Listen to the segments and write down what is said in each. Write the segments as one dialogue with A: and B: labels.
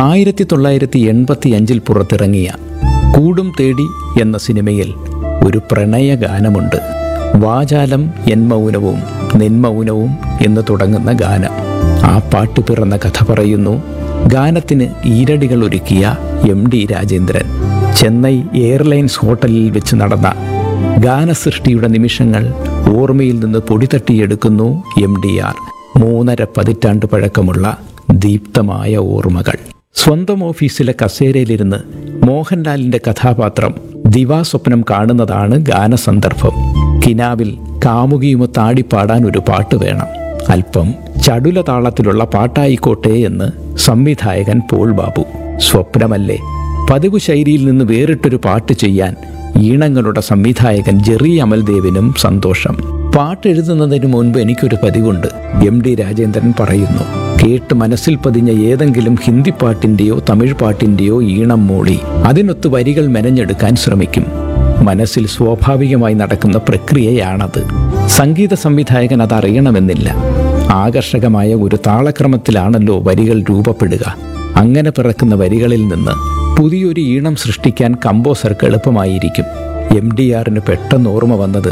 A: ആയിരത്തി തൊള്ളായിരത്തി എൺപത്തി അഞ്ചിൽ പുറത്തിറങ്ങിയ കൂടും തേടി എന്ന സിനിമയിൽ ഒരു പ്രണയ ഗാനമുണ്ട് വാചാലം എൻ മൗനവും നിന്മൗനവും എന്ന് തുടങ്ങുന്ന ഗാനം ആ പാട്ട് പിറന്ന കഥ പറയുന്നു ഗാനത്തിന് ഈരടികൾ ഒരുക്കിയ M D Rajendran Chennai airlines ഹോട്ടലിൽ വെച്ച് നടന്ന ഗാനസൃഷ്ടിയുടെ നിമിഷങ്ങൾ ഓർമ്മയിൽ നിന്ന് പൊടിതട്ടിയെടുക്കുന്നു എം ഡി ആർ മൂന്നര പതിറ്റാണ്ട് പഴക്കമുള്ള ദീപ്തമായ ഓർമ്മകൾ സ്വന്തം ഓഫീസിലെ കസേരയിലിരുന്ന് മോഹൻലാലിന്റെ കഥാപാത്രം ദിവാസ്വപ്നം കാണുന്നതാണ് ഗാനസന്ദർഭം കിനാവിൽ കാമുകിയുമൊത്ത് ആടിപ്പാടാൻ ഒരു പാട്ട് വേണം അല്പം ചടുല താളത്തിലുള്ള പാട്ടായിക്കോട്ടെ എന്ന് സംവിധായകൻ പോൾ ബാബു സ്വപ്നമല്ലേ പതിവ് ശൈലിയിൽ നിന്ന് വേറിട്ടൊരു പാട്ട് ചെയ്യാൻ ഈണങ്ങളുടെ സംവിധായകൻ ജെറി അമൽദേവിനും സന്തോഷം പാട്ടെഴുതുന്നതിന് മുൻപ് എനിക്കൊരു പതിവുണ്ട് എം ഡി രാജേന്ദ്രൻ പറയുന്നു കേട്ട് മനസ്സിൽ പതിഞ്ഞ ഏതെങ്കിലും ഹിന്ദി പാട്ടിന്റെയോ തമിഴ് പാട്ടിന്റെയോ ഈണം മൂളി അതിനൊത്ത് വരികൾ മെനഞ്ഞെടുക്കാൻ ശ്രമിക്കും മനസ്സിൽ സ്വാഭാവികമായി നടക്കുന്ന പ്രക്രിയയാണത് സംഗീത സംവിധായകൻ അതറിയണമെന്നില്ല ആകർഷകമായ ഒരു താളക്രമത്തിലാണല്ലോ വരികൾ രൂപപ്പെടുക അങ്ങനെ പിറക്കുന്ന വരികളിൽ നിന്ന് പുതിയൊരു ഈണം സൃഷ്ടിക്കാൻ കമ്പോസർക്ക് എളുപ്പമായിരിക്കും എം ഡി ആറിന് പെട്ടെന്ന് ഓർമ്മ വന്നത്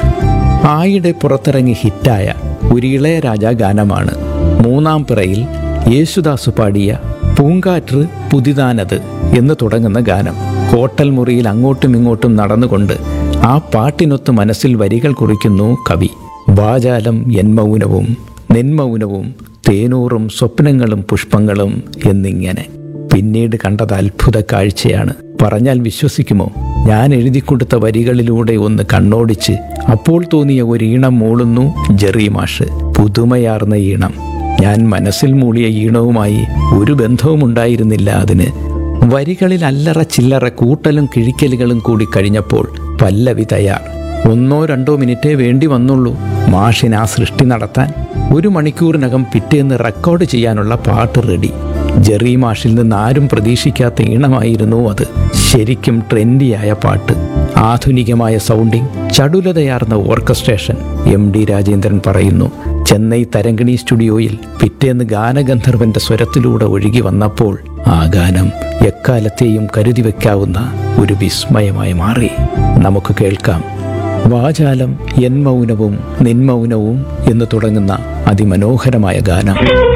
A: ആയിടെ പുറത്തിറങ്ങി ഹിറ്റായ ഒരു ഇളയരാജ ഗാനമാണ് മൂന്നാം പിറയിൽ യേശുദാസ് പാടിയ പൂങ്കാറ്റ് പുതിതാനത് എന്ന് തുടങ്ങുന്ന ഗാനം ഹോട്ടൽ മുറിയിൽ അങ്ങോട്ടും ഇങ്ങോട്ടും നടന്നുകൊണ്ട് ആ പാട്ടിനൊത്ത് മനസ്സിൽ വരികൾ കുറിക്കുന്നു കവി വാചാലം എന്മൗനവും നെന്മൗനവും തേനൂറും സ്വപ്നങ്ങളും പുഷ്പങ്ങളും എന്നിങ്ങനെ പിന്നീട് കണ്ടത് അത്ഭുത കാഴ്ചയാണ് പറഞ്ഞാൽ വിശ്വസിക്കുമോ ഞാൻ എഴുതി കൊടുത്ത വരികളിലൂടെ ഒന്ന് കണ്ണോടിച്ച് അപ്പോൾ തോന്നിയ ഒരു ഈണം മൂളുന്നു ജെറി മാഷ് പുതുമയാർന്ന ഈണം ഞാൻ മനസ്സിൽ മൂളിയ ഈണവുമായി ഒരു ബന്ധവും ഉണ്ടായിരുന്നില്ല അതിന് വരികളിൽ അല്ലറ ചില്ലറ കൂട്ടലും കിഴിക്കലുകളും കൂടി കഴിഞ്ഞപ്പോൾ പല്ലവി തയ്യാർ ഒന്നോ രണ്ടോ മിനിറ്റേ വേണ്ടി വന്നുള്ളൂ മാഷിന് ആ സൃഷ്ടി നടത്താൻ ഒരു മണിക്കൂറിനകം പിറ്റേന്ന് റെക്കോർഡ് ചെയ്യാനുള്ള പാട്ട് റെഡി ജെറി മാഷിൽ നിന്ന് ആരും പ്രതീക്ഷിക്കാത്ത ഈണമായിരുന്നു അത് ശരിക്കും ട്രെൻഡിയായ പാട്ട് ആധുനികമായ സൗണ്ടിങ് ചടുലതയാർന്ന ഓർക്കസ്ട്രേഷൻ എം ഡി രാജേന്ദ്രൻ പറയുന്നു ചെന്നൈ തരങ്കിണി സ്റ്റുഡിയോയിൽ പിറ്റേന്ന് ഗാനഗന്ധർവന്റെ സ്വരത്തിലൂടെ ഒഴുകി വന്നപ്പോൾ ആ ഗാനം എക്കാലത്തെയും കരുതി വെക്കാവുന്ന ഒരു വിസ്മയമായി മാറി നമുക്ക് കേൾക്കാം വാചാലം എൻ മൗനവും നിന്മൗനവും എന്ന് തുടങ്ങുന്ന അതിമനോഹരമായ ഗാനം